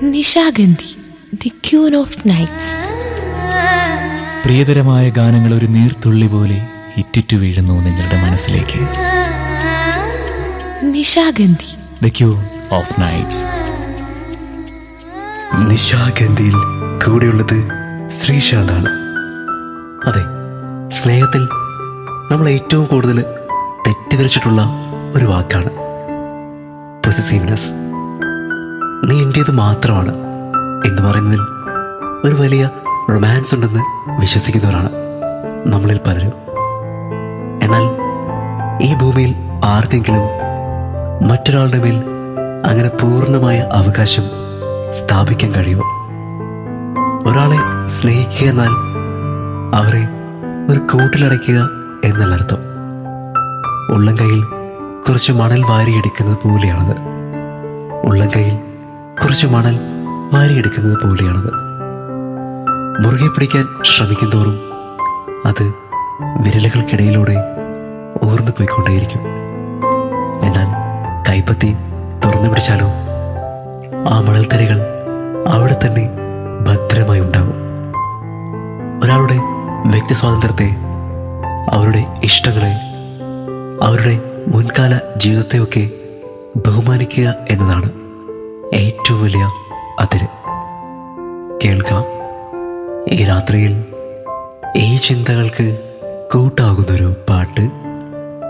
Nishagandhi the queen of nights പ്രിയതരമായ ഗാനങ്ങൾ ഒരു നീർത്തുള്ളി പോലെ ഇറ്റിറ്റു വീഴുന്നു നിങ്ങളുടെ മനസ്സിലേക്ക് Nishagandhi the queen of nights നിശാഗന്ധിയിൽ കൂടെയുള്ളത് ശ്രീശാന്താണ് അതെ സ്നേഹത്തിൽ നമ്മൾ ഏറ്റവും കൂടുതൽ തെറ്റിദ്ധരിച്ചിട്ടുള്ള ഒരു വാക്കാണ് പൊസസീവ്നെസ് നീ എൻ്റേത് മാത്രമാണ് എന്ന് പറയുന്നതിൽ ഒരു വലിയ റൊമാൻസ് ഉണ്ടെന്ന് വിശ്വസിക്കുന്നവരാണ് നമ്മളിൽ പലരും എന്നാൽ ഈ ഭൂമിയിൽ ആർക്കെങ്കിലും മറ്റൊരാളുടെ മേൽ അങ്ങനെ പൂർണ്ണമായ അവകാശം സ്ഥാപിക്കാൻ കഴിയുമോ ഒരാളെ സ്നേഹിക്കുക എന്നാൽ അവരെ ഒരു കൂട്ടിലടയ്ക്കുക എന്നല്ല അർത്ഥം ഉള്ളം കയ്യിൽ കുറച്ച് മണൽ വാരിയെടുക്കുന്നത് പോലെയാണത് ഉള്ളം കയ്യിൽ കുറച്ച് മണൽ വാരിയെടുക്കുന്നത് പോലെയാണത് മുറുകെ പിടിക്കാൻ ശ്രമിക്കുന്തോറും അത് വിരലുകൾക്കിടയിലൂടെ ഊർന്നു പോയിക്കൊണ്ടേയിരിക്കും എന്നാൽ കൈപ്പത്തി തുറന്നു പിടിച്ചാലോ ആ മണൽത്തരികൾ അവിടെ തന്നെ ഭദ്രമായി ഉണ്ടാവും ഒരാളുടെ വ്യക്തി സ്വാതന്ത്ര്യത്തെ അവരുടെ ഇഷ്ടങ്ങളെ അവരുടെ മുൻകാല ജീവിതത്തെയൊക്കെ ബഹുമാനിക്കുക എന്നതാണ് ഏറ്റവും വലിയ അതിര് കേൾക്കാം ഈ രാത്രിയിൽ ഈ ചിന്തകൾക്ക് കൂട്ടാകുന്നൊരു പാട്ട്